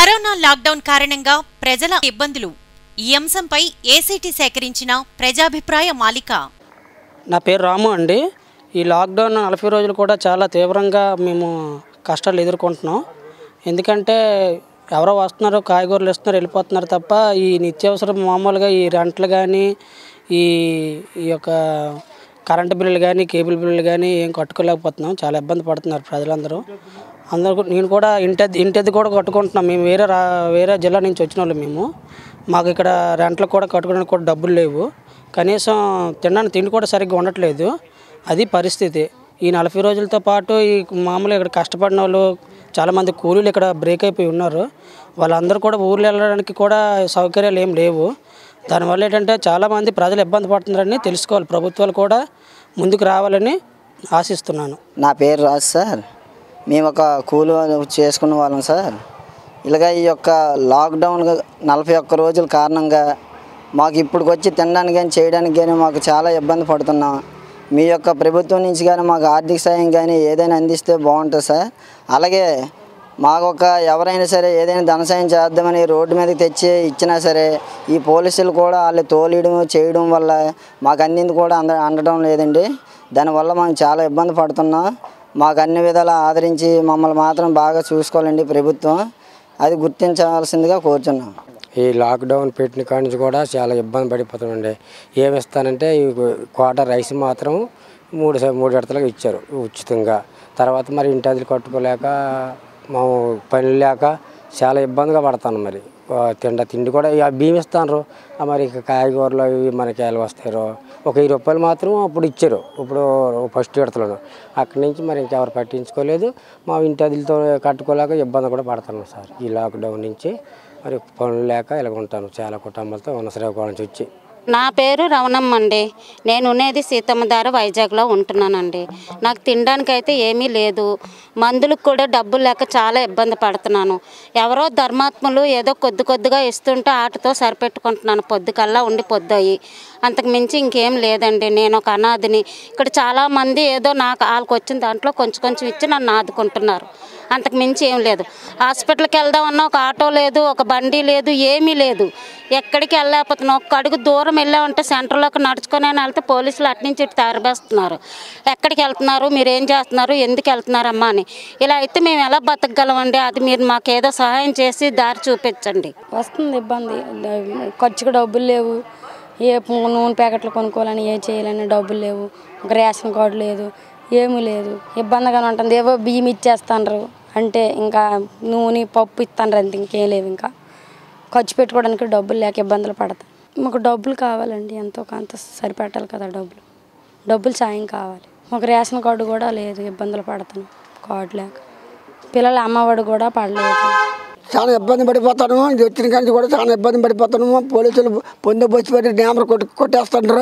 Corona lockdown కారణంగా ప్రజల ఇబ్బందులు ఈ అంశంపై ఏసీటీ సేకరించిన ప్రజాభిప్రాయ మాలిక నా పేరు రాము అండి ఈ లాక్డౌన్ నలభై రోజులు కూడా చాలా తీవ్రంగా మేము కష్టాలు ఎదుర్కొంటున్నాం ఎందుకంటే ఎవరో వస్తున్నారు కాయగూరలు ఇస్తున్నారు వెళ్ళిపోతున్నారు తప్ప ఈ నిత్యావసరం మామూలుగా ఈ రెంట్లు కానీ ఈ ఈ యొక్క కరెంటు బిల్లులు కానీ కేబుల్ బిల్లులు కానీ ఏం కట్టుకోలేకపోతున్నాం చాలా ఇబ్బంది పడుతున్నారు ప్రజలందరూ అందరూ కూడా- నేను కూడా ఇంటి ఇంటిది కూడా కట్టుకుంటున్నాం మేము వేరే రా వేరే జిల్లా నుంచి వచ్చిన వాళ్ళు మేము మాకు ఇక్కడ రెంట్లు కూడా కట్టుకోవడానికి కూడా డబ్బులు లేవు కనీసం తినడానికి తిండి కూడా సరిగ్గా ఉండట్లేదు అది పరిస్థితి ఈ నలభై రోజులతో పాటు ఈ మామూలుగా ఇక్కడ కష్టపడిన వాళ్ళు చాలామంది కూలీలు ఇక్కడ బ్రేక్ అయిపోయి ఉన్నారు వాళ్ళందరూ కూడా ఊర్లు వెళ్ళడానికి కూడా సౌకర్యాలు ఏం లేవు దానివల్ల ఏంటంటే చాలామంది ప్రజలు ఇబ్బంది పడుతున్నారని తెలుసుకోవాలి ప్రభుత్వాలు కూడా ముందుకు రావాలని ఆశిస్తున్నాను నా పేరు రాజు సార్ మేము ఒక కూలి చేసుకున్న వాళ్ళం సార్ ఇలాగ ఈ యొక్క లాక్డౌన్ నలభై ఒక్క రోజుల కారణంగా మాకు ఇప్పుడు వచ్చి తినడానికి కానీ చేయడానికి కానీ మాకు చాలా ఇబ్బంది పడుతున్నాం మీ యొక్క ప్రభుత్వం నుంచి కానీ మాకు ఆర్థిక సాయం కానీ ఏదైనా అందిస్తే బాగుంటుంది సార్ అలాగే మాకు ఒక ఎవరైనా సరే ఏదైనా ధన సాయం చేద్దామని రోడ్డు మీదకి తెచ్చి ఇచ్చినా సరే ఈ పోలీసులు కూడా వాళ్ళు తోలియడం చేయడం వల్ల మాకు అందింది కూడా అంద అందడం లేదండి దానివల్ల మనం చాలా ఇబ్బంది పడుతున్నాం మాకు అన్ని విధాలా ఆదరించి మమ్మల్ని మాత్రం బాగా చూసుకోవాలండి ప్రభుత్వం అది గుర్తించవలసిందిగా కోరుచున్నాం ఈ లాక్డౌన్ పెట్టిన కాడి నుంచి కూడా చాలా ఇబ్బంది పడిపోతామండి ఏమి ఇస్తానంటే ఈ క్వార్టర్ రైస్ మాత్రం మూడు స- మూడు విడతలుగా ఇచ్చారు ఉచితంగా తర్వాత మరి ఇంటి అద్దెలు కట్టుకోలేక మా పని లేక చాలా ఇబ్బందిగా పడతాను మరి ఆ, తిండ తిండి కూడా ఇక బియ్యం ఇస్తాను మరి ఇక కాయగూరలు అవి మనకి ఎలా వస్తారో ఒక వెయ్యి రూపాయలు మాత్రం అప్పుడు ఇచ్చారు ఇప్పుడు ఫస్ట్ విడతలను అక్కడి నుంచి మరి ఇంకెవరు పట్టించుకోలేదు మా ఇంటి అద్దెలతో కట్టుకోలేక ఇబ్బంది కూడా పడుతున్నాం సార్ ఈ లాక్డౌన్ నుంచి మరి పనులు లేక ఇలాగ ఉంటాను చాలా కుటుంబాలతో ఉన్న శ్రీకాకుళం నుంచి వచ్చి నా పేరు రవణమ్మ అండి నేను ఉండేది సీతమ్మధార వైజాగ్లో ఉంటున్నానండి నాకు తినడానికి అయితే ఏమీ లేదు మందులకు కూడా డబ్బులు లేక చాలా ఇబ్బంది పడుతున్నాను ఎవరో ధర్మాత్ములు ఏదో కొద్ది కొద్దిగా ఇస్తుంటే ఆటతో సరిపెట్టుకుంటున్నాను పొద్దుకల్లా ఉండి పొద్దుయి అంతకు మించి ఇంకేం లేదండి నేను ఒక అనాథిని ఇక్కడ చాలామంది ఏదో నాకు వాళ్ళకి వచ్చిన దాంట్లో కొంచెం కొంచెం ఇచ్చి నన్ను ఆదుకుంటున్నారు అంతకు మించి ఏం లేదు హాస్పిటల్కి వెళ్దామన్నా ఒక ఆటో లేదు ఒక బండి లేదు ఏమీ లేదు ఎక్కడికి వెళ్ళలేకపోతున్నాం ఒక్క అడుగు దూరం వెళ్ళామంటే సెంటర్లోకి నడుచుకొని అయినా వెళ్తే పోలీసులు అటు నుంచి ఇటు తరబేస్తున్నారు ఎక్కడికి వెళ్తున్నారు మీరు ఏం చేస్తున్నారు ఎందుకు వెళ్తున్నారమ్మా అని ఇలా అయితే మేము ఎలా బతకగలమండి అది మీరు మాకు ఏదో సహాయం చేసి దారి చూపించండి వస్తుంది ఇబ్బంది డ- ఖర్చుకు డబ్బులు లేవు ఏ పు- నూనె ప్యాకెట్లు కొనుక్కోవాలని ఏ చేయాలని డబ్బులు లేవు ఒక రేషన్ కార్డు లేదు ఏమీ లేదు ఇబ్బందిగానే ఉంటుంది ఏవో బియ్యం ఇచ్చేస్తాండ్రు అంటే ఇంకా నూనె పప్పు ఇస్తాండ్రు అంతే ఇంకేం లేవు ఇంకా ఖర్చు పెట్టుకోవడానికి డబ్బులు లేక ఇబ్బందులు పడతాం మాకు డబ్బులు కావాలండి ఎంతో కొంత సరిపెట్టాలి కదా డబ్బులు డబ్బులు సాయం కావాలి మాకు రేషన్ కార్డు కూడా లేదు ఇబ్బందులు పడతాను కార్డు లేక పిల్లల అమ్మఒడి కూడా పడలేదు చాలా ఇబ్బంది పడిపోతాను ఇది వచ్చిన కానీ కూడా చాలా ఇబ్బంది పడిపోతాను పోలీసులు పొందే బస్సు పెట్టి డ్యామర్ కొట్టి కొట్టేస్తుంటారు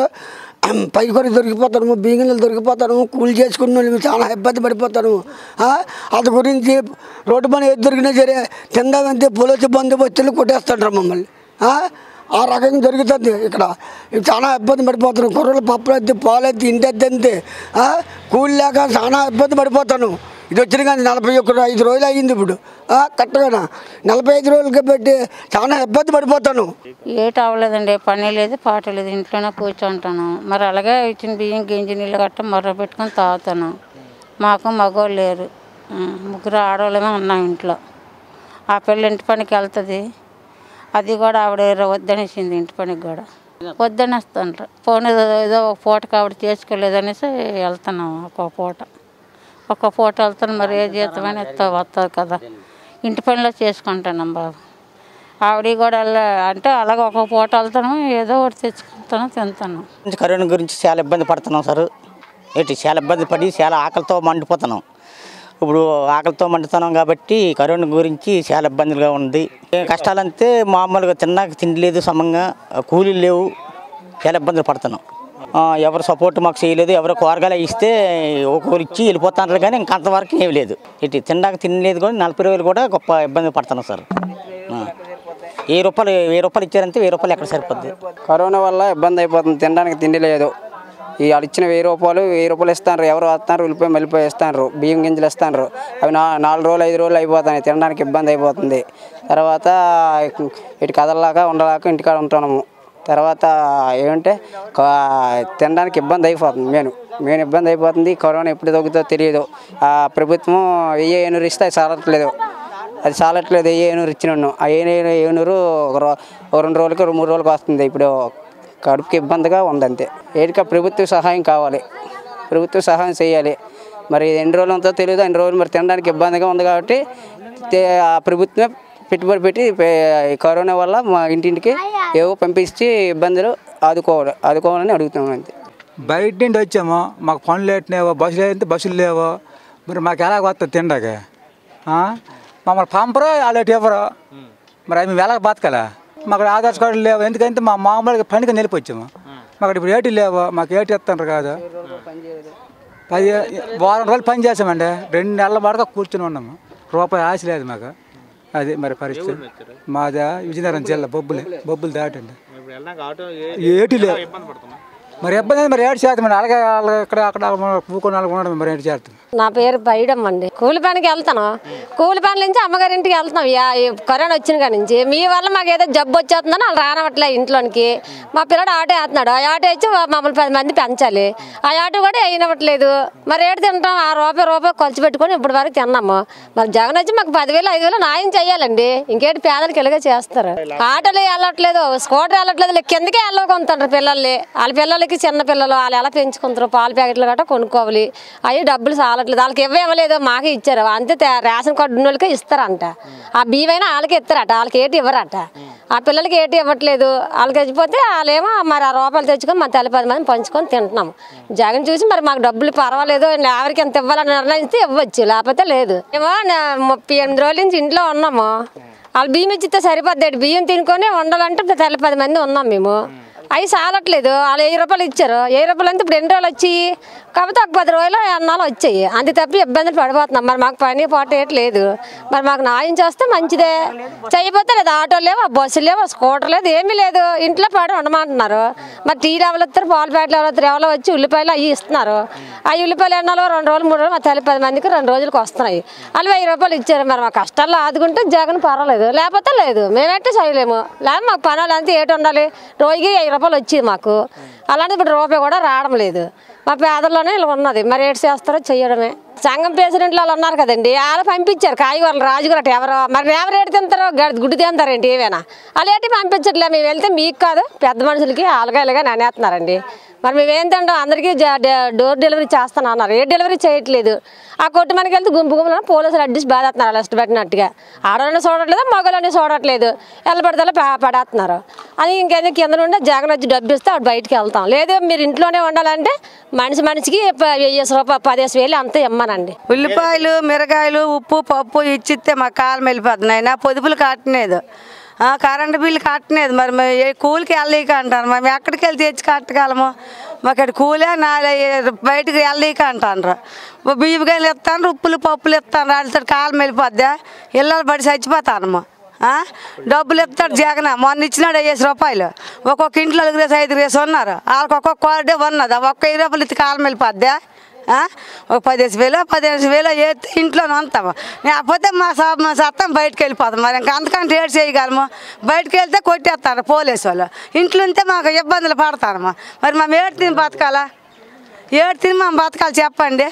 పై కొని దొరికిపోతాను బీగినలు దొరికిపోతాను కూలి చేసుకున్న వాళ్ళు చాలా ఇబ్బంది పడిపోతాను ఆ, అది గురించి రోడ్డు పని ఏది దొరికినా సరే తిందామంటే పోలీసు బందోబస్తులు కొట్టేస్తుంటారు మమ్మల్ని ఆ, ఆ రకంగా జరుగుతుంది ఇక్కడ ఇది చాలా ఇబ్బంది పడిపోతాను కుర్రలు పప్పులు ఎత్తి పాలు ఎత్తి ఇంటి ఎత్తి అంతే ఆ, కూలి లేక చాలా ఇబ్బంది పడిపోతాను ఇది వచ్చిన కానీ నలభై ఒక్క ఐదు రోజులు అయ్యింది ఇప్పుడు ఆ, కరెక్ట్గా నలభై ఐదు రోజులకి పెట్టి చాలా ఇబ్బంది పడిపోతాను ఏటి అవ్వలేదండి పని లేదు పాట లేదు ఇంట్లోనే కూర్చుంటాను మరి అలాగే ఇచ్చిన బియ్యం గింజి నీళ్ళు గట్ట మర్ర పెట్టుకొని తాగుతాను మాకు మగవాళ్ళు లేరు ఆ, ముగ్గురు ఆడవాళ్ళమే ఉన్నాం ఇంట్లో ఆ పిల్ల ఇంటి పనికి వెళ్తుంది అది కూడా ఆవిడ వద్దనేసింది ఇంటి పనికి కూడా వద్దనేస్తాను పోనీ ఏదో ఏదో ఒక పూటకి ఆవిడ చేసుకోలేదనేసి వెళ్తున్నాం ఒక పూట ఒక పూట వెళ్తాను మరి ఏ జీతమైనా ఎత్తా వస్తుంది కదా ఇంటి పనిలో చేసుకుంటాను బాబు ఆవిడ కూడా వెళ్ళ- అంటే అలాగ ఒక పూట వెళ్తాను ఏదో ఒకటి తెచ్చుకుంటాను తింటాను గురించి కరోనా గురించి చాలా ఇబ్బంది పడుతున్నాం సార్ ఏంటి చాలా ఇబ్బంది పడి చాలా ఆకలితో మండిపోతున్నాం ఇప్పుడు ఆకలితో మండుతున్నాం కాబట్టి కరోనా గురించి చాలా ఇబ్బందులుగా ఉంది ఏ కష్టాలంటే మామూలుగా తిన్నాక తిండి లేదు సమంగా కూలీలు లేవు చాలా ఇబ్బందులు పడుతున్నాం ఆ, ఎవరు సపోర్ట్ మాకు చేయలేదు ఎవరు కూరగాయలు ఇస్తే ఒకరు ఇచ్చి వెళ్ళిపోతున్నారు కానీ ఇంక అంతవరకు ఏమి లేదు ఇటు తినడానికి తినలేదు కూడా నలభై రోజులు కూడా గొప్ప ఇబ్బంది పడుతున్నాం సార్ ఆ. ఏ రూపాయలు వెయ్యి రూపాయలు ఇచ్చారంటే వెయ్యి రూపాయలు ఎక్కడ సరిపోద్ది కరోనా వల్ల ఇబ్బంది అయిపోతుంది తినడానికి తిండి లేదు ఈ వాళ్ళు ఇచ్చిన వెయ్యి రూపాయలు వెయ్యి రూపాయలు ఇస్తారు ఎవరు వస్తున్నారు ఉల్లిపాయ మల్లిపాయ ఇస్తారు బియ్యం గింజలు ఇస్తారు అవి నా నాలుగు రోజులు ఐదు రోజులు అయిపోతున్నాయి తినడానికి ఇబ్బంది అయిపోతుంది తర్వాత ఇటు కదలలాక ఉండలాక ఇంటికాడ ఉంటున్నాము తర్వాత ఏమంటే కా- తినడానికి ఇబ్బంది అయిపోతుంది మెయిన్ మెయిన్ ఇబ్బంది అయిపోతుంది కరోనా ఎప్పుడు తగ్గుతుందో తెలియదు ఆ ప్రభుత్వం వెయ్యి ఏనూరు ఇస్తే అది చాలట్లేదు అది చాలట్లేదు ఏ ఏనూరు ఇచ్చినాను ఆ ఏ ఏనూరు ఒక రో- ఒక రెండు రోజులకి మూడు రోజులకి వస్తుంది ఇప్పుడు కడుపుకి ఇబ్బందిగా ఉంది అంతే ఏడికా ప్రభుత్వ సహాయం కావాలి ప్రభుత్వ సహాయం చేయాలి మరి ఎన్ని రోజులు ఉంటుందో తెలియదు అన్ని రోజులు మరి తినడానికి ఇబ్బందిగా ఉంది కాబట్టి తే- ఆ ప్రభుత్వమే పెట్టుబడి పెట్టి పే- ఈ కరోనా వల్ల మా ఇంటింటికి ఏవో పంపించి ఇబ్బందులు ఆదుకోవాలి ఆదుకోవాలని అడుగుతున్నాం అంతే బయట నుండి వచ్చాము మాకు పనులు లేట్లేవో బస్సులు అయితే బస్సులు లేవో మరి మాకు ఎలా వస్తుంది తిండక మమ్మల్ని పంపరు వాళ్ళు ఇవ్వరు మరి అవి మేము ఎలా బతకాలా మాకు ఆధార్ కార్డు లేవు ఎందుకంటే మా మామూలుగా పనికి నిలిపొచ్చాము మాకు ఇప్పుడు ఏటి లేవు మాకు ఏటి ఇస్తాను కాదు పది వారం రోజులు పని చేసామండి రెండు నెలల పడక కూర్చుని ఉన్నాము రూపాయి ఆశ లేదు మాకు అది మరి పరిస్థితి మాది విజయనగరం జిల్లా బొబ్బులు బొబ్బులు దాటండి ఏటి లేవు మరి ఇబ్బంది అయితే మరి ఏడు శాతం అండి అలాగే వాళ్ళ ఇక్కడ అక్కడ పూకొని వాళ్ళకి ఉండడం మరి ఏడు శాతం నా పేరు బైడమ్మ అండి కూలి పనికి వెళ్తాను కూలి పని నుంచి అమ్మగారింటికి వెళ్తున్నాం యా- ఈ కరోనా వచ్చిన కాడి నుంచి మీ వల్ల మాకు ఏదో జబ్బు వచ్చేస్తుందని వాళ్ళు రానవట్లే ఇంట్లోనికి మా పిల్లడు ఆటో వేస్తున్నాడు ఆ ఆటో వచ్చి మమ్మల్ని పది మంది పెంచాలి ఆ ఆటో కూడా వేయనవట్లేదు మరి ఏడు తింటాం ఆ రూపాయి రూపాయి ఖర్చు పెట్టుకొని ఇప్పటి వరకు తిన్నాము మరి జగన్ వచ్చి మాకు పదివేలు ఐదు వేలు న్యాయం చెయ్యాలండి ఇంకేంటి పేదలకు ఇలాగే చేస్తారు ఆటోలు వెళ్ళట్లేదు స్కూటర్ వెళ్ళట్లేదు కిందకే వెళ్ళకుంటారు పిల్లల్ని వాళ్ళ పిల్లలకి చిన్న పిల్లలు వాళ్ళు ఎలా పెంచుకుంటారు పాల ప్యాకెట్లు గట్రా కొనుక్కోవాలి అవి డబ్బులు చాలట్లేదు వాళ్ళకి ఇవ్వ ఇవ్వలేదు మాకే ఇచ్చారు అంతే తే- రేషన్ కార్డు ఉన్న వాళ్ళకే ఇస్తారంట ఆ బియ్యమైనా వాళ్ళకి ఇస్తారట వాళ్ళకి ఏటి ఇవ్వరట ఆ పిల్లలకి ఏటి ఇవ్వట్లేదు వాళ్ళకి వచ్చిపోతే వాళ్ళేమో మరి ఆ రూపాయలు తెచ్చుకొని మన తల్లి పది మంది పంచుకొని తింటున్నాం జగన్ చూసి మరి మాకు డబ్బులు పర్వాలేదు ఎవరికి ఎంత ఇవ్వాలని నిర్ణయిస్తే ఇవ్వచ్చు లేకపోతే లేదు ఏమో నా ముప్పై ఎనిమిది రోజుల నుంచి ఇంట్లో ఉన్నాము వాళ్ళు బియ్యం ఇచ్చితే సరిపోద్ది బియ్యం తినుకొని ఉండాలంటే తెల్ల పది మంది ఉన్నాం మేము అవి చాలట్లేదు వాళ్ళు వెయ్యి రూపాయలు ఇచ్చారు వెయ్యి రూపాయలు అంటే ఇప్పుడు ఎన్ని రోజులు వచ్చి కాకపోతే ఒక పది రోజులు అన్నాలు వచ్చాయి అంతే తప్పి ఇబ్బందులు పడిపోతున్నాం మరి మాకు పని పాట ఏటి లేదు మరి మాకు న్యాయం చేస్తే మంచిదే చేయకపోతే లేదు ఆటో లేవు బస్సు లేవు స్కూటర్ లేదు ఏమీ లేదు ఇంట్లో పడి ఉండమంటున్నారు మరి టీ ఎవరు వస్తారు పాల ప్యాకెట్లు ఎవరు వస్తారు ఎవరో వచ్చి ఉల్లిపాయలు అవి ఇస్తున్నారు ఆ ఉల్లిపాయలు ఎన్నాలో రెండు రోజులు మూడు రోజులు మా తల్లి పది మందికి రెండు రోజులకు వస్తున్నాయి వాళ్ళు వెయ్యి రూపాయలు ఇచ్చారు మరి మా కష్టాల్లో ఆదుకుంటే జగన్ పర్వాలేదు లేకపోతే లేదు మేమైతే చేయలేము లేకపోతే మాకు పనులు అంతా ఏటి ఉండాలి రోజుకి వెయ్యి రూపాయలు వచ్చేది మాకు అలాంటి ఇప్పుడు రూపాయి కూడా రావడం లేదు మా పేదల్లోనే ఇలా ఉన్నది మరి ఏడు చేస్తారో చెయ్యడమే సంఘం ప్రెసిడెంట్లు వాళ్ళు ఉన్నారు కదండి వాళ్ళు పంపించారు కాయగూరలు రాజుగారట ఎవరో మరి ఎవరు ఏడు తింటారో గడి- గుడ్డు తింటారేంటి ఏమైనా వాళ్ళు ఏంటి పంపించట్లే మేము వెళ్తే మీకు కాదు పెద్ద మనుషులకి ఆలుగాయలుగా నానేస్తున్నారండి మరి మేము ఏం తింటాం అందరికీ జ- డ- డోర్ డెలివరీ చేస్తాను అన్నారు ఏ డెలివరీ చేయట్లేదు ఆ కొట్టు మనకి వెళ్తే గుంపు గుంపున పోలీసులు అడ్డిసి బాధేస్తున్నారు అలా ఇష్టపెట్టినట్టుగా ఆడవాళ్ళని చూడట్లేదు మగవాళ్ళని చూడట్లేదు ఎల్లబడితే పడేస్తున్నారు అని ఇంకేందుకు కింద నుండి జగన్ వచ్చి డబ్బు ఇస్తే ఆవిడ బయటికి వెళ్తాం లేదు మీరు ఇంట్లోనే ఉండాలంటే మనిషి మనిషికి ప- వెయ్యేసి రూపాయలు పదిహేసి వేలు అంతా ఇమ్మనండి ఉల్లిపాయలు మిరగాయలు ఉప్పు పప్పు ఇచ్చిస్తే మా కాలం వెళ్ళిపోతుంది అయినా పొదుపులు కట్టలేదు ఆ, కరెంటు బిల్లు కట్టలేదు మరి మేము ఏ కూలికి వెళ్ళలేక అంటారు మరి మేము ఎక్కడికి వెళ్ళి తెచ్చి కట్టగలము మాకు ఇక్కడ కూలే నా బయటకు వెళ్ళలేక అంటారు బియ్యం కాయలు ఇస్తాను ఉప్పులు పప్పులు ఇస్తాను వాళ్ళతో కాలం వెళ్ళిపోద్దా ఇళ్ళలు పడి చచ్చిపోతానమ్మా ఆ? డబ్బులు ఇస్తాడు జగన్ మొన్న ఇచ్చినాడు అయ్యేసి రూపాయలు ఒక్కొక్క ఇంట్లో ఐదుగురేసి ఐదుగురేసి ఉన్నారు వాళ్ళకి ఒక్కొక్క కోడే ఉన్నది ఆ ఒక్క వెయ్యి రూపాయలు ఇచ్చి కాలం వెళ్ళిపోద్దా ఆ? ఒక పదిహేను వేలు పదిహేను వేలు ఎత్తి ఇంట్లోనే ఉంటాము లేకపోతే మా స మా సత్తం బయటకు వెళ్ళిపోతాం మరి ఇంకా అంతకంటే ఏడు చేయగలము బయటకు వెళ్తే కొట్టేస్తారు పోలీసు వాళ్ళు ఇంట్లో ఉంటే మాకు ఇబ్బందులు పడతారమ్మా మరి మేము ఏడు తిని బతకాలా ఏడు తిని మేము బతకాలి చెప్పండి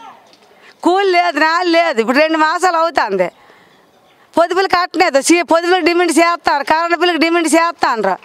కూలి లేదు నాలు లేదు ఇప్పుడు రెండు మాసాలు అవుతుంది పొదుపులు కట్టలేదు సి- పొదుపులకు డిమాండ్ చేస్తారు కరెంట్ బిల్లుకి డిమాండ్ చేస్తాన్రు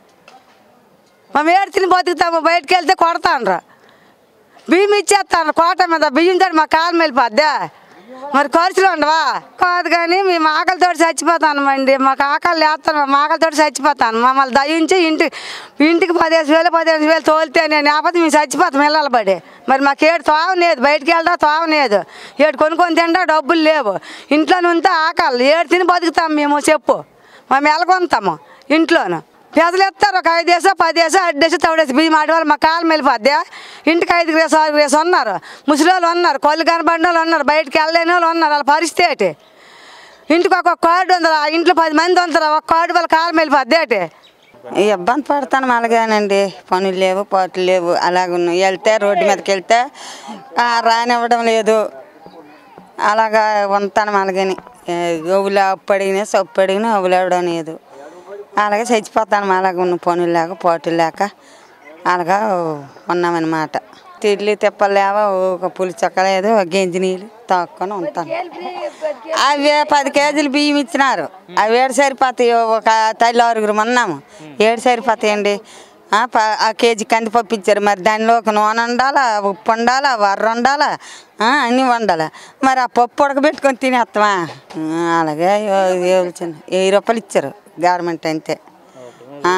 మేము ఏడు తిని బతుకుతాము బయటకు వెళ్తే కొడతాన్రు బియ్యం ఇచ్చేస్తాను కోట మీద బియ్యం తోటి మా కాలం వెళ్ళిపోద్దా మరి ఖర్చులు ఉండవా కాదు కానీ మేము ఆకలితో చచ్చిపోతాను అండి మాకు ఆకలి లేస్తాను మా ఆకలితో చచ్చిపోతాను మమ్మల్ని దయించి ఇంటి ఇంటికి పదిహేను వేలు పదిహేను వేలు తోలితే నేను లేకపోతే మేము చచ్చిపోతాం ఇళ్ళ పడి మరి మాకు ఏడు తోవలేదు బయటికి వెళ్దా తోవలేదు ఏడు కొనుక్కొని తింటా డబ్బులు లేవు ఇంట్లో ఉంటే ఆకలి ఏడు తిని బతుకుతాం మేము చెప్పు మేము ఎలగొంతాము ఇంట్లోను పెదలు ఎత్తారు ఒక ఐదు వేసో పది వేసో అడ్డు వేసో తౌడేసి బియ్యం ఆడి వాళ్ళు మా కాలం వెళ్ళిపోద్ది ఇంటికి ఐదు వేసు ఆరు వేసు ఉన్నారు ముసలి వాళ్ళు ఉన్నారు కొల్లు కనబడిన వాళ్ళు ఉన్నారు బయటికి వెళ్ళలేని వాళ్ళు ఉన్నారు వాళ్ళ పరిస్థితి ఏంటి ఇంటికి ఒక కార్డు ఉంది ఆ ఇంట్లో పది మంది ఉంటారు ఒక కార్డు వాళ్ళ కాలం వెళ్ళిపోద్ది ఏంటి ఇబ్బంది పడతాను అలాగేనండి పనులు లేవు పాటలు లేవు అలాగ వెళ్తే రోడ్డు మీదకి వెళ్తే ఆ, రానివ్వడం లేదు అలాగా ఉంటాను అలాగని గోవులు అప్పు అడిగినా సొప్పు అడిగినా అవ్వులు ఇవ్వడం లేదు అలాగే చచ్చిపోతాను అలాగ ఉన్న పనులు లేక పాటలు లేక అలాగా ఉన్నామన్నమాట తిడ్లు తిప్పలేవా ఒక పులి చెక్కలేదు ఒక గెంజి నీళ్ళు తాక్కొని ఉంటాను అవి పది కేజీలు బియ్యం ఇచ్చినారు అవి ఏడు సరిపోతాయి ఒక తల్లి ఆరుగురు ఉన్నాము ఏడు సరిపోతాయండి ఆ, ప- ఆ కేజీ కందిపప్పు ఇచ్చారు మరి దానిలో ఒక నూనె ఉండాలా ఉప్పు ఉండాలా వర్ర ఉండాలా ఆ, అన్నీ వండాలా మరి ఆ పప్పు ఉడకబెట్టుకొని తినేస్తామా ఆ, అలాగే చిన్న వెయ్యి రూపాయలు ఇచ్చారు గవర్నమెంట్ అంతే ఆ,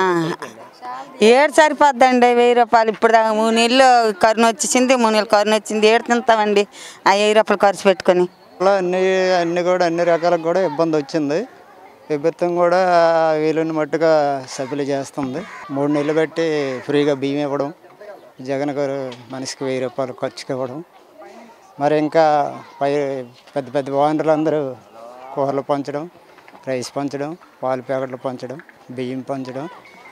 ఏడు సరిపోద్దండి వెయ్యి రూపాయలు ఇప్పుడు దాకా మూడు నెలలు కరుణ వచ్చేసింది మూడు నెలలు కరుణ వచ్చింది ఏడు తింటామండి ఆ వెయ్యి రూపాయలు ఖర్చు పెట్టుకొని అలా అన్ని అన్ని కూడా అన్ని రకాలకు కూడా ఇబ్బంది వచ్చింది ప్రభుత్వం కూడా వీలుని మట్టుగా సభ్యులు చేస్తుంది మూడు నెలలు బట్టి ఫ్రీగా బియ్యం ఇవ్వడం జగన్ గారు మనిషికి వెయ్యి రూపాయలు ఖర్చుకి ఇవ్వడం మరి ఇంకా పై పెద్ద పెద్ద ఓనర్లు అందరూ కూరలు పంచడం రైస్ పంచడం పాలు ప్యాకెట్లు పంచడం బియ్యం పంచడం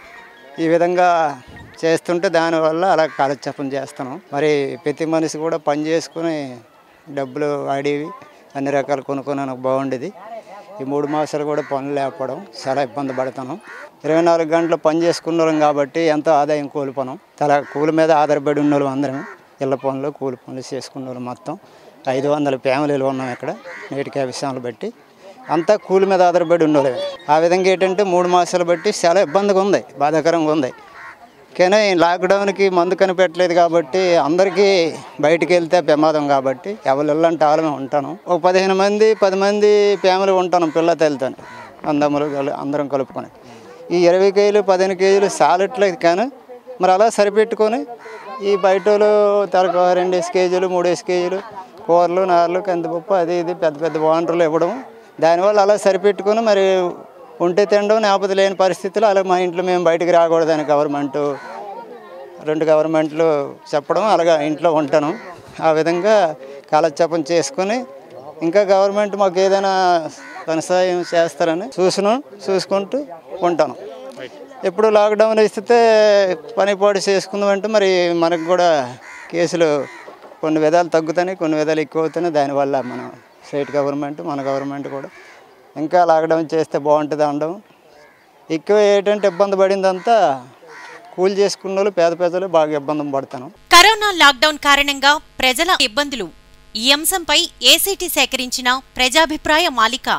ఈ విధంగా చేస్తుంటే దానివల్ల అలా కాలక్షేపం చేస్తున్నాం మరి ప్రతి మనిషి కూడా పని చేసుకుని డబ్బులు ఆడేవి అన్ని రకాలు కొనుక్కొని నాకు బాగుండేది ఈ మూడు మాసాలు కూడా పనులు లేకపోవడం చాలా ఇబ్బంది పడుతున్నాం ఇరవై నాలుగు గంటలు పని చేసుకున్న వాళ్ళం కాబట్టి ఎంతో ఆదాయం కోల్పోనాం తల కూలి మీద ఆధారపడి ఉన్న వాళ్ళం అందరం ఇళ్ళ పనులు కూలి పనులు చేసుకున్న వాళ్ళు మొత్తం ఐదు వందల ఫ్యామిలీలు ఉన్నాం ఇక్కడ నేటికి విషయాలు బట్టి అంతా కూలి మీద ఆధారపడి ఉన్నోళ్ళమే ఆ విధంగా ఏంటంటే మూడు మాసాలు బట్టి చాలా ఇబ్బందిగా ఉంది బాధాకరంగా ఉంది కానీ లాక్డౌన్కి మందు కనిపెట్టలేదు కాబట్టి అందరికీ బయటికి వెళ్తే ప్రమాదం కాబట్టి ఎవరు ఇల్లంటే వాళ్ళమే ఉంటాను ఒక పదిహేను మంది పది మంది ఫ్యామిలీ ఉంటాను పిల్ల తల్లితో అందములు కలు- అందరం కలుపుకొని ఈ ఇరవై కేజీలు పదిహేను కేజీలు సాలట్లేదు కానీ మరి అలా సరిపెట్టుకొని ఈ బయట వాళ్ళు తరకు రెండేసి కేజీలు మూడేసి కేజీలు కూరలు నారలు కందిపప్పు అది ఇది పెద్ద పెద్ద వాంటర్లు ఇవ్వడం దానివల్ల అలా సరిపెట్టుకొని మరి ఉంటే తినడం లేకపోతే లేని పరిస్థితులు అలా మా ఇంట్లో మేము బయటికి రాకూడదని గవర్నమెంట్ రెండు గవర్నమెంట్లు చెప్పడం అలాగా ఇంట్లో ఉంటాను ఆ విధంగా కాలక్షేపం చేసుకొని ఇంకా గవర్నమెంట్ మాకు ఏదైనా కొనసాయం చేస్తారని చూసిన చూసుకుంటూ ఉంటాను ఎప్పుడు లాక్డౌన్ ఇస్తే పనిపాటు చేసుకుందామంటే మరి మనకు కూడా కేసులు కొన్ని విధాలు తగ్గుతాయి కొన్ని విధాలు ఎక్కువ అవుతున్నాయి దానివల్ల మన స్టేట్ గవర్నమెంట్ మన గవర్నమెంట్ కూడా ఇంకా లాక్డౌన్ చేస్తే బాగుంటుంది అనడం ఎక్కువ ఏంటంటే ఇబ్బంది పడిందంతా కూలి చేసుకున్న వాళ్ళు పేద ప్రజలు బాగా ఇబ్బంది పడతాను కరోనా లాక్డౌన్ కారణంగా ప్రజల ఇబ్బందులు ఈ అంశంపై ఏసీటీ సేకరించిన ప్రజాభిప్రాయ మాలిక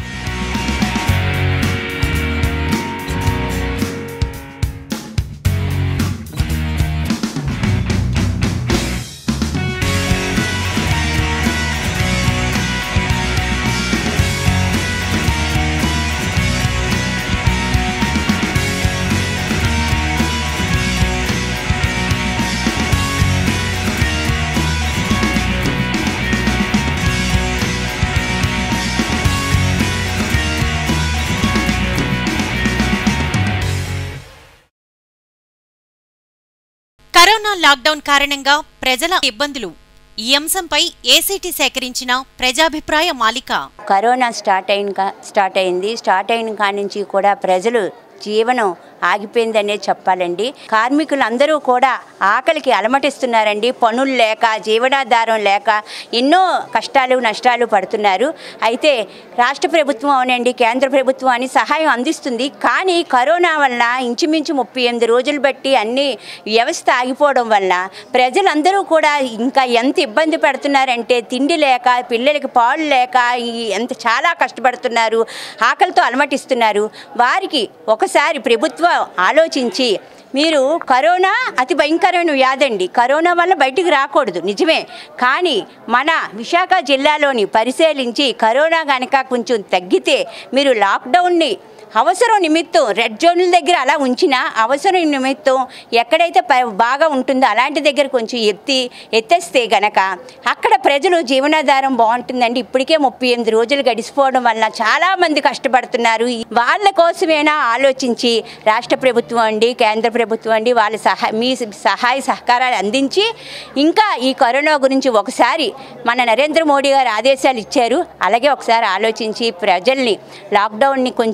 కరోనా లాక్డౌన్ కారణంగా ప్రజల ఇబ్బందులు ఈ అంశంపై ఏసీటీ సేకరించిన ప్రజాభిప్రాయ మాలిక కరోనా స్టార్ట్ అయిన కా- స్టార్ట్ అయింది స్టార్ట్ అయిన కాడి నుంచి కూడా ప్రజలు జీవనం ఆగిపోయిందనే చెప్పాలండి కార్మికులందరూ కూడా ఆకలికి అలమటిస్తున్నారండి పనులు లేక జీవనాధారం లేక ఎన్నో కష్టాలు నష్టాలు పడుతున్నారు అయితే రాష్ట్ర ప్రభుత్వం అవునండి కేంద్ర ప్రభుత్వం అని సహాయం అందిస్తుంది కానీ కరోనా వల్ల ఇంచుమించు ముప్పై ఎనిమిది రోజులు బట్టి అన్ని వ్యవస్థ ఆగిపోవడం వల్ల ప్రజలందరూ కూడా ఇంకా ఎంత ఇబ్బంది పడుతున్నారంటే తిండి లేక పిల్లలకి పాలు లేక ఈ ఎంత చాలా కష్టపడుతున్నారు ఆకలితో అలమటిస్తున్నారు వారికి ఒకసారి ప్రభుత్వం ఆలోచించి మీరు కరోనా అతి భయంకరమైన వ్యాధి అండి కరోనా వల్ల బయటికి రాకూడదు నిజమే కానీ మన విశాఖ జిల్లాలోని పరిశీలించి కరోనా కనుక కొంచెం తగ్గితే మీరు లాక్డౌన్ని అవసరం నిమిత్తం రెడ్ జోన్ల దగ్గర అలా ఉంచినా అవసరం నిమిత్తం ఎక్కడైతే ప- బాగా ఉంటుందో అలాంటి దగ్గర కొంచెం ఎత్తి ఎత్తేస్తే గనక అక్కడ ప్రజలు జీవనాధారం బాగుంటుందండి ఇప్పటికే ముప్పై ఎనిమిది రోజులు గడిచిపోవడం వల్ల చాలామంది కష్టపడుతున్నారు ఈ- వాళ్ళ కోసమైనా ఆలోచించి రాష్ట్ర ప్రభుత్వం అండి కేంద్ర ప్రభుత్వం అండి వాళ్ళ సహాయ మీ సహాయ సహకారాలు అందించి ఇంకా ఈ కరోనా గురించి ఒకసారి మన నరేంద్ర మోడీ గారు ఆదేశాలు ఇచ్చారు అలాగే ఒకసారి ఆలోచించి ప్రజల్ని లాక్డౌన్ని కొంచెం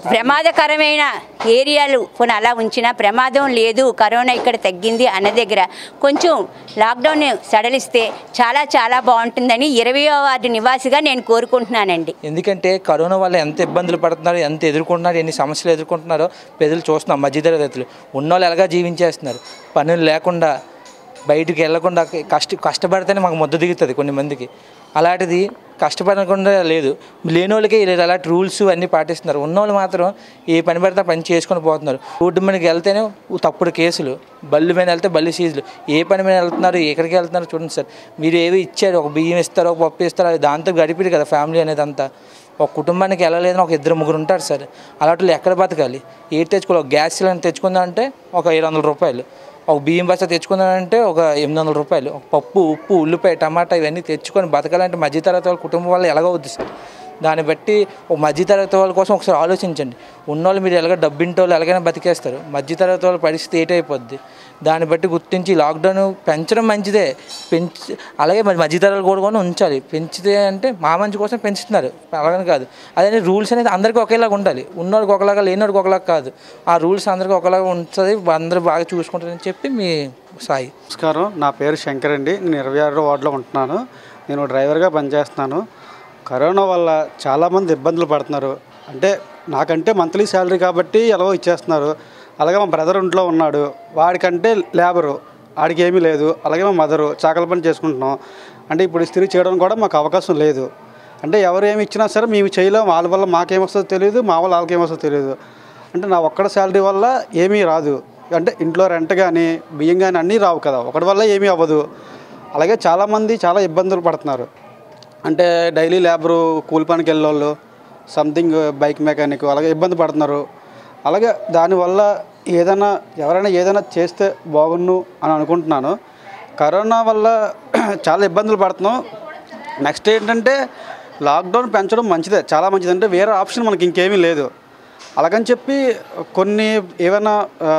ప్రమాదకరమైన ఏరియాలు కొన్ని అలా ఉంచినా ప్రమాదం లేదు కరోనా ఇక్కడ తగ్గింది అన్న దగ్గర కొంచెం లాక్డౌన్ సడలిస్తే చాలా చాలా బాగుంటుందని ఇరవయో వార్డు నివాసిగా నేను కోరుకుంటున్నానండి ఎందుకంటే కరోనా వల్ల ఎంత ఇబ్బందులు పడుతున్నారు ఎంత ఎదుర్కొంటున్నారు ఎన్ని సమస్యలు ఎదుర్కొంటున్నారో ప్రజలు చూస్తున్నాం మధ్యతరగతులు ఉన్నోళ్ళు ఎలాగా జీవించేస్తున్నారు పనులు లేకుండా బయటికి వెళ్లకుండా కష్ట కష్టపడితేనే మాకు ముద్ద దిగుతుంది కొన్ని మందికి అలాంటిది కష్టపడకుండా లేదు లేని వాళ్ళకి అలాంటి రూల్స్ అన్నీ పాటిస్తున్నారు ఉన్నోళ్ళు మాత్రం ఏ పని పడితే ఆ పని చేసుకొని పోతున్నారు రోడ్డు మీదకి వెళ్తేనే తప్పుడు కేసులు బళ్ళు మీద వెళ్తే బళ్ళు సీజులు ఏ పని మీద వెళ్తున్నారు ఎక్కడికి వెళ్తున్నారు చూడండి సార్ మీరు ఏవి ఇచ్చారు ఒక బియ్యం ఇస్తారు ఒక పప్పు ఇస్తారు అది దాంతో గడిపిడు కదా ఫ్యామిలీ అనేది అంతా ఒక కుటుంబానికి వెళ్ళలేదని ఒక ఇద్దరు ముగ్గురు ఉంటారు సార్ అలాంటి వాళ్ళు ఎక్కడ బతకాలి ఏది తెచ్చుకోవాలి ఒక గ్యాస్ సిలిండర్ తెచ్చుకుందామంటే ఒక ఏడు వందల రూపాయలు ఒక బియ్యం బస్తా తెచ్చుకుందామంటే ఒక ఎనిమిది వందల రూపాయలు ఒక పప్పు ఉప్పు ఉల్లిపాయ టమాటా ఇవన్నీ తెచ్చుకొని బతకాలంటే మధ్యతరగతి వాళ్ళ కుటుంబం వల్ల ఎలాగవుద్ది సార్ దాన్ని బట్టి ఒక మధ్యతరగతి వాళ్ళ కోసం ఒకసారి ఆలోచించండి ఉన్నోళ్ళు మీరు ఎలాగ డబ్బింటి వాళ్ళు ఎలాగైనా బతికేస్తారు మధ్యతరగతి వాళ్ళ పరిస్థితి ఏటైపోద్ది దాన్ని బట్టి గుర్తించి లాక్డౌన్ పెంచడం మంచిదే పెంచి అలాగే మరి మధ్యతరాలు కూడా కూడా ఉంచాలి పెంచితే అంటే మా మంచి కోసం పెంచుతున్నారు అలాగని కాదు అదే రూల్స్ అనేది అందరికీ ఒకేలాగా ఉండాలి ఉన్నోడికి ఒకలాగా లేనివాడికి ఒకలాగా కాదు ఆ రూల్స్ అందరికీ ఒకలాగా ఉంటుంది అందరూ బాగా చూసుకుంటారని చెప్పి మీ సాయి నమస్కారం నా పేరు శంకర్ అండి నేను ఇరవై ఆరో వార్డులో ఉంటున్నాను నేను డ్రైవర్గా పనిచేస్తున్నాను కరోనా వల్ల చాలామంది ఇబ్బందులు పడుతున్నారు అంటే నాకంటే మంత్లీ శాలరీ కాబట్టి ఎలాగో ఇచ్చేస్తున్నారు అలాగే మా బ్రదర్ ఇంట్లో ఉన్నాడు వాడికంటే లేబరు వాడికి ఏమీ లేదు అలాగే మా మదరు చాకల పని చేసుకుంటున్నాం అంటే ఇప్పుడు ఇస్త్రీ చేయడం కూడా మాకు అవకాశం లేదు అంటే ఎవరు ఏమి ఇచ్చినా సరే మేము చేయలేం వాళ్ళ వల్ల మాకేమొస్తుందో తెలియదు మా వల్ల వాళ్ళకి ఏమొస్తుందో తెలియదు అంటే నా ఒక్కడ శాలరీ వల్ల ఏమీ రాదు అంటే ఇంట్లో రెంట్ కానీ బియ్యం కానీ అన్నీ రావు కదా ఒకటి వల్ల ఏమీ అవ్వదు అలాగే చాలామంది చాలా ఇబ్బందులు పడుతున్నారు అంటే డైలీ లేబరు కూలి పనికి వెళ్ళేవాళ్ళు సంథింగ్ బైక్ మెకానిక్ అలాగే ఇబ్బంది పడుతున్నారు అలాగే దానివల్ల ఏదైనా ఎవరైనా ఏదైనా చేస్తే బాగున్ను అని అనుకుంటున్నాను కరోనా వల్ల చాలా ఇబ్బందులు పడుతున్నాం నెక్స్ట్ ఏంటంటే లాక్డౌన్ పెంచడం మంచిదే చాలా మంచిది అంటే వేరే ఆప్షన్ మనకి ఇంకేమీ లేదు అలాగని చెప్పి కొన్ని ఏమైనా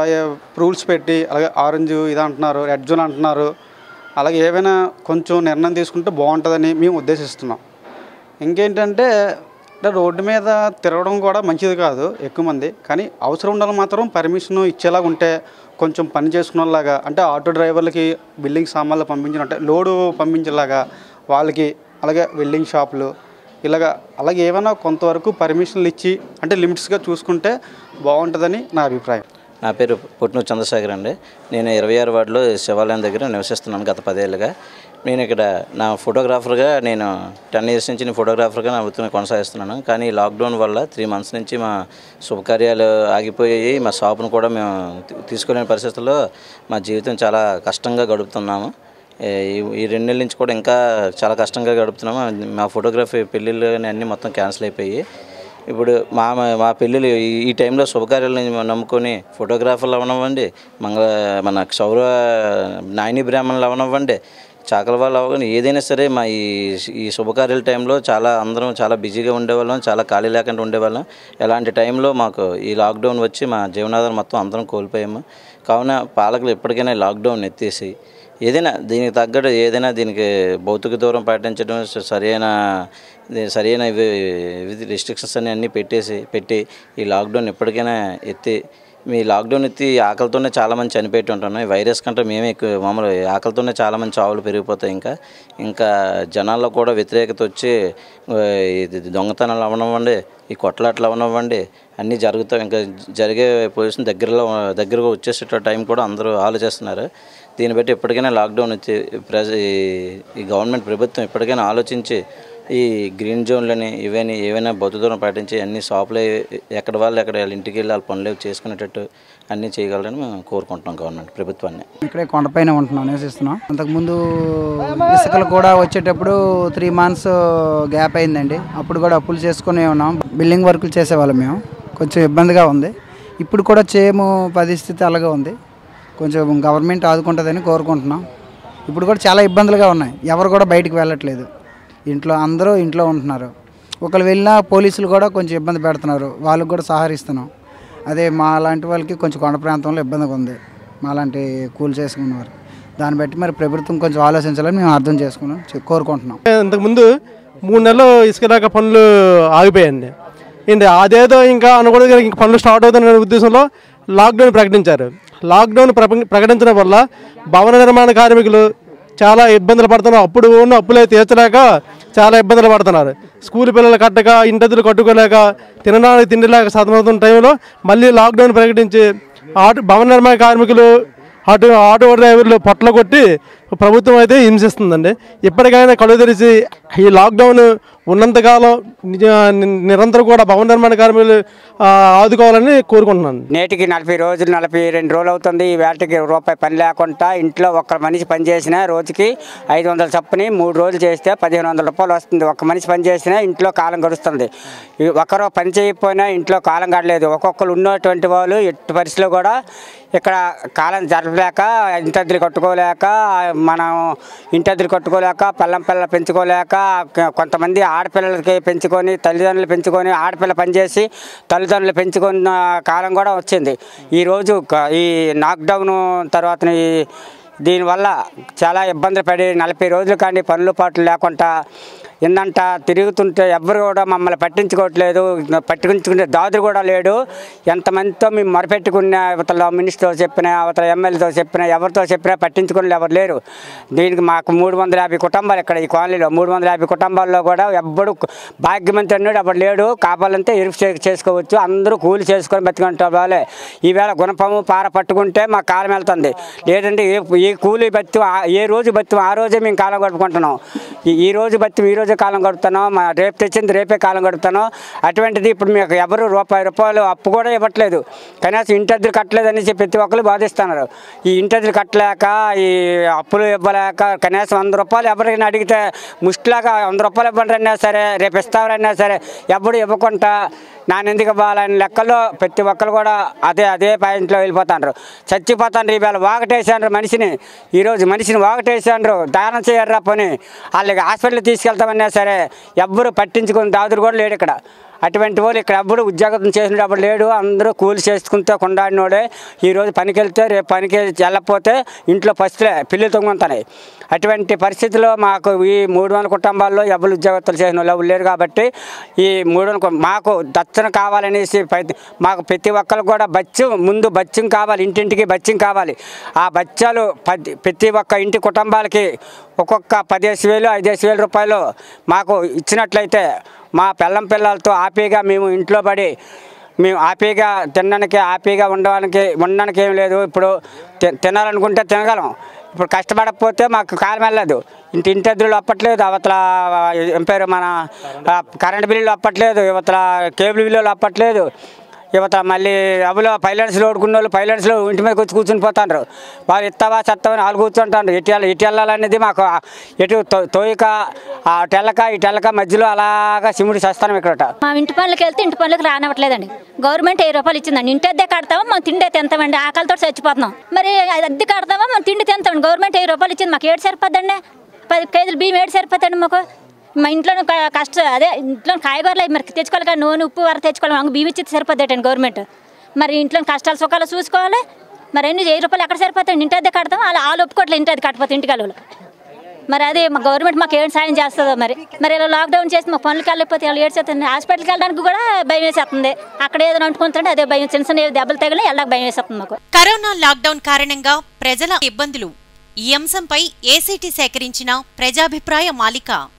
రూల్స్ పెట్టి అలాగే ఆరెంజ్ ఇది అంటున్నారు రెడ్ జోన్ అంటున్నారు అలాగే ఏవైనా కొంచెం నిర్ణయం తీసుకుంటే బాగుంటుందని మేము ఉద్దేశిస్తున్నాం ఇంకేంటంటే అంటే రోడ్డు మీద తిరగడం కూడా మంచిది కాదు ఎక్కువ మంది కానీ అవసరం ఉండాలి మాత్రం పర్మిషన్ ఇచ్చేలాగా ఉంటే కొంచెం పని చేసుకునేలాగా అంటే ఆటో డ్రైవర్లకి బిల్డింగ్ సామాన్లు పంపించినట్టే లోడు పంపించేలాగా వాళ్ళకి అలాగే వెల్డింగ్ షాపులు ఇలాగా అలాగే ఏమైనా కొంతవరకు పర్మిషన్లు ఇచ్చి అంటే లిమిట్స్గా చూసుకుంటే బాగుంటుందని నా అభిప్రాయం నా పేరు పుట్నూరు చంద్రశేఖర్ అండి నేను ఇరవై ఆరు వార్డులో శివాలయం దగ్గర నివసిస్తున్నాను గత పదేళ్ళుగా నేను ఇక్కడ నా ఫోటోగ్రాఫర్గా నేను టెన్ ఇయర్స్ నుంచి నేను ఫోటోగ్రాఫర్గా నా వృత్తిని కొనసాగిస్తున్నాను కానీ ఈ లాక్డౌన్ వల్ల త్రీ మంత్స్ నుంచి మా శుభకార్యాలు ఆగిపోయాయి మా షాపును కూడా మేము తీ- తీసుకోలేని పరిస్థితుల్లో మా జీవితం చాలా కష్టంగా గడుపుతున్నాము ఏ- ఈ- ఈ రెండు నెలల నుంచి కూడా ఇంకా చాలా కష్టంగా గడుపుతున్నాము మా ఫోటోగ్రఫీ పెళ్ళిళ్ళు అన్నీ మొత్తం క్యాన్సిల్ అయిపోయి ఇప్పుడు మా మా పెళ్ళిళ్ళు ఈ- ఈ టైంలో శుభకార్యాలను నమ్ముకొని ఫోటోగ్రాఫర్లు అవనివ్వండి మంగళ మన క్షౌర నాయని బ్రాహ్మణులు అవనివ్వండి చాకల వాళ్ళు అవ్వని ఏదైనా సరే మా ఈ ఈ శుభకార్యాల టైంలో చాలా అందరం చాలా బిజీగా ఉండేవాళ్ళం చాలా ఖాళీ లేకుండా ఉండేవాళ్ళం ఎలాంటి టైంలో మాకు ఈ లాక్డౌన్ వచ్చి మా జీవనాధారం మొత్తం అందరం కోల్పోయాము కావున పాలకులు ఎప్పటికైనా ఈ లాక్డౌన్ ఎత్తేసి ఏదైనా దీనికి తగ్గట్టు ఏదైనా దీనికి భౌతిక దూరం పాటించడం స- సరైన ఇది సరైన ఇవి విధి రిస్ట్రిక్షన్స్ అన్ని అన్నీ పెట్టేసి పెట్టి ఈ లాక్డౌన్ ఎప్పటికైనా ఎత్తి మీ లాక్డౌన్ ఎత్తి ఆకలితోనే చాలామంది చనిపోయి ఉంటాను ఈ వైరస్ కంటే మేమే ఎక్కువ మామూలు ఆకలితోనే చాలామంది చావులు పెరిగిపోతాయి ఇంకా ఇంకా జనాల్లో కూడా వ్యతిరేకత వచ్చి ఆ, ఇది దొంగతనాలు అవనివ్వండి ఈ కొట్లాట్లు అవనివ్వండి అన్నీ జరుగుతాయి ఇంకా జరిగే పొజిషన్ దగ్గరలో దగ్గరగా వచ్చేసేట టైం కూడా అందరూ ఆలోచిస్తున్నారు దీన్ని బట్టి ఎప్పటికైనా లాక్డౌన్ వచ్చి ప్రజ ఈ- ఈ గవర్నమెంట్ ప్రభుత్వం ఎప్పటికైనా ఆలోచించి ఈ గ్రీన్ జోన్లని ఇవన్నీ ఏవైనా బొద్దు దూరం పాటించి అన్ని షాపులు ఎక్కడ వాళ్ళు ఎక్కడ వాళ్ళ ఇంటికి వెళ్ళి వాళ్ళ పనులు అవి చేసుకునేటట్టు అన్నీ చేయగలరని మేము కోరుకుంటున్నాం గవర్నమెంట్ ప్రభుత్వాన్ని ఇక్కడే కొండపైన ఉంటున్నాం నివసిస్తున్నాం అంతకుముందు ఇసుకలు కూడా వచ్చేటప్పుడు త్రీ మంత్స్ గ్యాప్ అయిందండి అప్పుడు కూడా అప్పులు చేసుకుని ఉన్నాం బిల్డింగ్ వర్కులు చేసేవాళ్ళం మేము కొంచెం ఇబ్బందిగా ఉంది ఇప్పుడు కూడా చేయము పరిస్థితి అలాగే ఉంది కొంచెం గవర్నమెంట్ ఆదుకుంటుందని కోరుకుంటున్నాం ఇప్పుడు కూడా చాలా ఇబ్బందులుగా ఉన్నాయి ఎవరు కూడా బయటికి వెళ్ళట్లేదు ఇంట్లో అందరూ ఇంట్లో ఉంటున్నారు ఒకరు వెళ్ళినా పోలీసులు కూడా కొంచెం ఇబ్బంది పెడుతున్నారు వాళ్ళకి కూడా సహకరిస్తున్నాం అదే మా లాంటి వాళ్ళకి కొంచెం కొండ ప్రాంతంలో ఇబ్బందిగా ఉంది మా లాంటి కూలి చేసుకున్నవారు దాన్ని బట్టి మరి ప్రభుత్వం కొంచెం ఆలోచించాలని మేము అర్థం చేసుకున్నాం చె- కోరుకుంటున్నాం ఇంతకుముందు మూడు నెలలు ఇసుక దాకా పనులు ఆగిపోయాయండి ఏంటి అదేదో ఇంకా అనుకూలంగా ఇంకా పనులు స్టార్ట్ అవుతున్న ఉద్దేశంలో లాక్డౌన్ ప్రకటించారు లాక్డౌన్ ప్రప- ప్రకటించడం వల్ల భవన నిర్మాణ కార్మికులు చాలా ఇబ్బందులు పడుతున్నారు అప్పుడు ఉన్న అప్పులే తీర్చలేక చాలా ఇబ్బందులు పడుతున్నారు స్కూల్ పిల్లలు కట్టక ఇంటద్దులు కట్టుకోలేక తినడానికి తిండి లేక సతమవుతున్న టైంలో మళ్ళీ లాక్డౌన్ ప్రకటించి ఆటో భవన నిర్మాణ కార్మికులు ఆటో ఆటో డ్రైవర్లు పొట్ల కొట్టి ప్రభుత్వం అయితే హింసిస్తుందండి ఇప్పటికైనా కళ్ళు తెరిచి ఈ లాక్డౌన్ ఉన్నంతకాలం నిజ- ని- నిరంతరం కూడా భవన నిర్మాణ కార్మికులు ఆ, ఆదుకోవాలని కోరుకుంటున్నాను నేటికి నలభై రోజులు నలభై రెండు రోజులు అవుతుంది ఈ వేటకి రూపాయి పని లేకుండా ఇంట్లో ఒక్క మనిషి పని చేసినా రోజుకి ఐదు వందల చప్పుని మూడు రోజులు చేస్తే పదిహేను వందల రూపాయలు వస్తుంది ఒక్క మనిషి పని చేసినా ఇంట్లో కాలం గడుస్తుంది ఈ ఒకరు పని చేయకపోయినా ఇంట్లో కాలం గడలేదు ఒక్కొక్కరు ఉన్నటువంటి వాళ్ళు ఎట్టి పరిస్థితిలో కూడా ఇక్కడ కాలం జరపలేక ఇంటద్దులు కట్టుకోలేక మనం ఇంటద్దులు కట్టుకోలేక పిల్లం పిల్లలు పెంచుకోలేక కొ- కొంతమంది ఆడపిల్లలకి పెంచుకొని తల్లిదండ్రులు పెంచుకొని ఆడపిల్ల పనిచేసి తల్లిదండ్రులు పెంచుకున్న కాలం కూడా వచ్చింది ఈరోజు క- ఈ లాక్డౌన్ తర్వాత ఈ దీనివల్ల చాలా ఇబ్బందులు పడి నలభై రోజులు కానీ పనులు పాటలు లేకుండా ఏందంట తిరుగుతుంటే ఎవ్వరు కూడా మమ్మల్ని పట్టించుకోవట్లేదు పట్టించుకునే దాదులు కూడా లేడు ఎంతమందితో మేము మొరపెట్టుకున్న అవతల మినిస్టర్తో చెప్పినా అవతల ఎమ్మెల్యేతో చెప్పినా ఎవరితో చెప్పినా పట్టించుకునే ఎవరు లేరు దీనికి మాకు మూడు వందల యాభై కుటుంబాలు ఇక్కడ ఈ కాలనీలో మూడు వందల యాభై కుటుంబాల్లో కూడా ఎవ్వడు భాగ్యమంతి అన్నాడు అప్పుడు లేడు కాపాలంటే ఎరుపు చే- చేసుకోవచ్చు అందరూ కూలి చేసుకొని బతికుంటారు వాళ్ళే ఈవేళ గుణపము పార పట్టుకుంటే మా కాలం వెళ్తుంది లేదంటే ఏ ఏ కూలి బతి ఏ రోజు బతి ఆ రోజే మేము కాలం గడుపుకుంటున్నాం ఈ ఈ రోజు బతి ఈ రోజే కాలం గడుపుతున్నాం మా రేపు తెచ్చింది రేపే కాలం గడుపుతున్నాం అటువంటిది ఇప్పుడు మీకు ఎవరు రూపాయి రూపాయలు అప్పు కూడా ఇవ్వట్లేదు కనీసం ఇంటద్దరు కట్టలేదు అనేసి ప్రతి ఒక్కరు బాధిస్తున్నారు ఈ ఇంటద్దరు కట్టలేక ఈ అప్పులు ఇవ్వలేక కనీసం వంద రూపాయలు ఎవరికైనా అడిగితే ముష్టిలాగా వంద రూపాయలు ఇవ్వండి సరే రేపు ఇస్తారన్నా సరే ఎప్పుడు ఇవ్వకుండా నాన్న ఎందుకు ఇవ్వాలని లెక్కల్లో ప్రతి ఒక్కరు కూడా అదే అదే పాయింట్లో వెళ్ళిపోతాండ్రు చచ్చిపోతాండ్రు ఈవేళ వాగటేసాండ్రు మనిషిని ఈరోజు మనిషిని వాగటేసాండ్రు దానం చేయర్రా పని వాళ్ళకి హాస్పిటల్ తీసుకెళ్తామన్నా సరే ఎవ్వరు పట్టించుకుని దాదులు కూడా లేడు ఇక్కడ అటువంటి వాళ్ళు ఇక్కడ ఎవ్వరు ఉద్యోగం చేసినప్పుడు లేడు అందరూ కూలి చేసుకుంటే కొండాడినోడే ఈరోజు పనికి వెళ్తే రేపు పనికి వెళ్ళకపోతే ఇంట్లో పస్తులే పిల్లలు తొంగుతున్నాయి అటువంటి పరిస్థితిలో మాకు ఈ మూడు వందల కుటుంబాల్లో ఎవరు ఉద్యోగస్తులు చేసిన వాళ్ళు ఎవరు లేరు కాబట్టి ఈ మూడు వందల కు- మాకు దచ్చన కావాలనేసి ప్రతి- మాకు ప్రతి ఒక్కరు కూడా బత్యం ముందు బత్యం కావాలి ఇంటింటికి బత్యం కావాలి ఆ బత్యాలు పది ప్రతి ఒక్క ఇంటి కుటుంబాలకి ఒక్కొక్క పదిహేను వేలు ఐదేసి వేల రూపాయలు మాకు ఇచ్చినట్లయితే మా పిల్లం పిల్లలతో హ్యాపీగా మేము ఇంట్లో పడి మేము హ్యాపీగా తినడానికి హ్యాపీగా ఉండడానికి ఉండడానికి ఏం లేదు ఇప్పుడు తి- తినాలనుకుంటే తినగలం ఇప్పుడు కష్టపడకపోతే మాకు కాలం వెళ్ళదు ఇంటి ఇంటి ఎదురులు అప్పట్లేదు అవతల ఏం పేరు మన ఆ, కరెంట్ బిల్లులు అప్పట్లేదు ఇవతల కేబుల్ బిల్లులు అప్పట్లేదు యువత మళ్ళీ అబులో పైలట్స్లో ఓడుకున్న వాళ్ళు పైలట్స్లో ఇంటి మీదకి వచ్చి కూర్చుని పోతాండ్రు వాళ్ళు ఇస్తావా చెత్తవని వాళ్ళు కూర్చుంటారు ఇటు వెళ్ళ ఇటు వెళ్ళాలనేది మాకు ఆ ఎటు తో- తోయిక ఆ టెల్లక ఈ టెల్లక మధ్యలో అలాగా సిముడి చేస్తాను ఇక్కడ మా ఇంటి పనులకు వెళ్తే ఇంటి పనులకు రానివ్వట్లేదండి గవర్నమెంట్ వెయ్యి రూపాయలు ఇచ్చిందండి ఇంటి అద్దె కడతామా మనం తిండి అయితే తింటామండి ఆకలితో చచ్చిపోతున్నాం మరి అది అద్దె కడతామా మనం తిండి తింటామండి గవర్నమెంట్ వెయ్యి రూపాయలు ఇచ్చింది మాకు ఏడు సరిపోద్దండి పది కేజీలు బియ్యం ఏడు సరిపోతాయండి మాకు మా ఇంట్లో కష్ట అదే ఇంట్లో కాయగూరలు అవి మరి తెచ్చుకోవాలి కదా నూనె ఉప్పు వరకు తెచ్చుకోవాలి మాకు బియ్యం ఇచ్చి సరిపోద్దేటండి గవర్నమెంట్ మరి ఇంట్లో కష్టాలు సుఖాలు చూసుకోవాలి మరి ఎన్ని వెయ్యి రూపాయలు ఎక్కడ సరిపోతాయండి ఇంటి అద్దె కడతాం అలా వాళ్ళు ఒప్పుకోవట్లేదు ఇంటి అది కట్టపోతే ఇంటికి వాళ్ళు మరి అది మా గవర్నమెంట్ మాకు ఏం సాయం చేస్తుందో మరి మరి ఇలా లాక్డౌన్ చేసి మా పనులకి వెళ్ళకపోతే వాళ్ళు ఏడ్చేస్తుంది హాస్పిటల్కి వెళ్ళడానికి కూడా భయం వేసేస్తుంది అక్కడ ఏదైనా అంటుకుంటుంటే అదే భయం చిన్న చిన్న దెబ్బలు తగిలి వెళ్ళడానికి భయం వేసేస్తుంది మాకు కరోనా లాక్డౌన్ కారణంగా ప్రజల ఇబ్బందులు ఈ అంశంపై ఏసీటీ సేకరించిన ప్రజాభిప్రాయ మాలిక